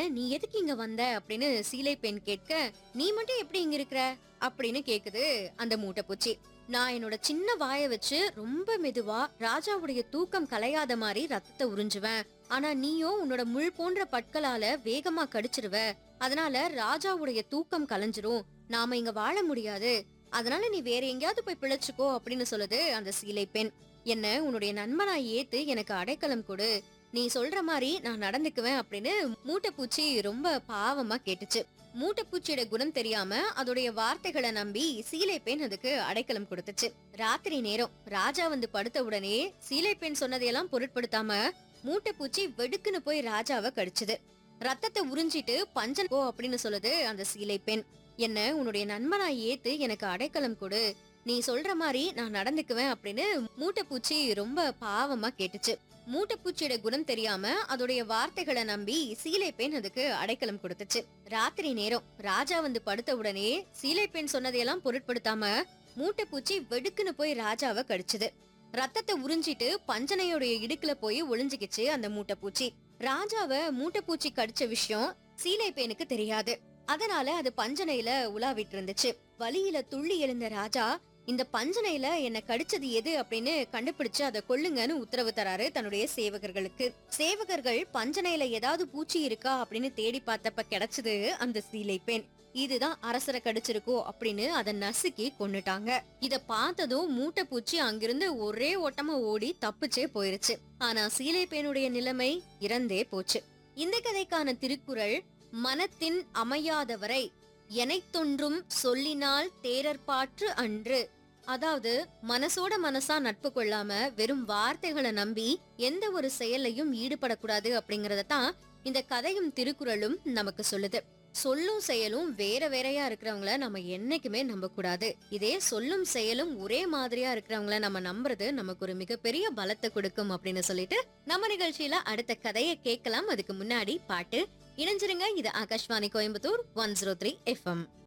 நீ எதுக்கு இங்க வந்த அப்படின்னு சீலை பெண் கேட்க நீ மட்டும் எப்படி இங்க இருக்கிற அப்படின்னு கேக்குது அந்த மூட்டைப்பூச்சி நான் என்னோட சின்ன வாய வச்சு ரொம்ப மெதுவா ராஜாவுடைய தூக்கம் கலையாத மாதிரி ரத்தத்தை உறிஞ்சுவேன் ஆனா நீயோ உன்னோட முள் போன்ற பற்களால வேகமா கடிச்சிருவ அதனால ராஜாவுடைய தூக்கம் கலைஞ்சிரும் நாம இங்க வாழ முடியாது அதனால நீ வேற எங்கேயாவது போய் பிழைச்சுக்கோ அப்படின்னு சொல்லுது அந்த சீலை பெண் என்ன உன்னுடைய நண்பனா ஏத்து எனக்கு அடைக்கலம் கொடு நீ சொல்ற மாதிரி நான் நடந்துக்குவேன் அப்படின்னு மூட்டைப்பூச்சி ரொம்ப பாவமா கேட்டுச்சு மூட்டைப்பூச்சியோட குணம் தெரியாம அதோடைய வார்த்தைகளை நம்பி சீலை பெண் அதுக்கு அடைக்கலம் கொடுத்துச்சு ராத்திரி நேரம் ராஜா வந்து படுத்த உடனே சீலை பெண் சொன்னதையெல்லாம் பொருட்படுத்தாம மூட்டைப்பூச்சி வெடுக்குன்னு போய் ராஜாவை கடிச்சுது ரத்தத்தை உறிஞ்சிட்டு பஞ்சன் போ அப்படின்னு சொல்லுது அந்த சீலை பெண் என்ன உன்னுடைய நண்பனா ஏத்து எனக்கு அடைக்கலம் கொடு நீ சொல்ற மாதிரி நான் நடந்துக்குவேன் அப்படின்னு மூட்டைப்பூச்சி ரொம்ப பாவமா கேட்டுச்சு மூட்டைப்பூச்சியோட குணம் தெரியாம அதோடைய வார்த்தைகளை நம்பி சீலை பெண் அதுக்கு அடைக்கலம் கொடுத்துச்சு ராத்திரி நேரம் ராஜா வந்து படுத்த உடனே சீலை பெண் சொன்னதையெல்லாம் பொருட்படுத்தாம மூட்டைப்பூச்சி வெடுக்குன்னு போய் ராஜாவை கடிச்சுது ரத்தத்தை உறிஞ்சிட்டு பஞ்சனையோடைய இடுக்குல போய் ஒளிஞ்சுக்கிச்சு அந்த மூட்டைப்பூச்சி ராஜாவை மூட்டைப்பூச்சி கடிச்ச விஷயம் சீலை பெண்ணுக்கு தெரியாது அதனால அது பஞ்சனையில உலாவிட்டு இருந்துச்சு வலியில துள்ளி எழுந்த ராஜா இந்த பஞ்சனையில என்ன கடிச்சது எது அப்படின்னு கண்டுபிடிச்சு அதை கொல்லுங்கன்னு உத்தரவு தராரு தன்னுடைய சேவகர்களுக்கு சேவகர்கள் பஞ்சனையில ஏதாவது பூச்சி இருக்கா அப்படின்னு தேடி பார்த்தப்ப கிடைச்சது அந்த சீலை பெண் இதுதான் அரசரை கடிச்சிருக்கோ அப்படின்னு அதை நசுக்கி கொன்னுட்டாங்க இத பார்த்ததும் மூட்டை பூச்சி அங்கிருந்து ஒரே ஓட்டமா ஓடி தப்பிச்சே போயிருச்சு ஆனா சீலை பெண்ணுடைய நிலைமை இறந்தே போச்சு இந்த கதைக்கான திருக்குறள் மனத்தின் அமையாதவரை எனைத்தொன்றும் சொல்லினால் தேரற்பாற்று அன்று அதாவது மனசோட மனசா நட்பு கொள்ளாம வெறும் வார்த்தைகளை நம்பி எந்த ஒரு செயலையும் ஈடுபடக்கூடாது அப்படிங்கறத தான் இந்த கதையும் திருக்குறளும் நமக்கு சொல்லுது சொல்லும் செயலும் வேற வேறையா இருக்கிறவங்கள நம்ம என்னைக்குமே நம்ப கூடாது இதே சொல்லும் செயலும் ஒரே மாதிரியா இருக்கிறவங்கள நம்ம நம்புறது நமக்கு ஒரு மிகப்பெரிய பலத்தை கொடுக்கும் அப்படின்னு சொல்லிட்டு நம்ம நிகழ்ச்சியில அடுத்த கதையை கேட்கலாம் அதுக்கு முன்னாடி பாட்டு இணைஞ்சிருங்க இது Akashvani Coimbatore one zero three FM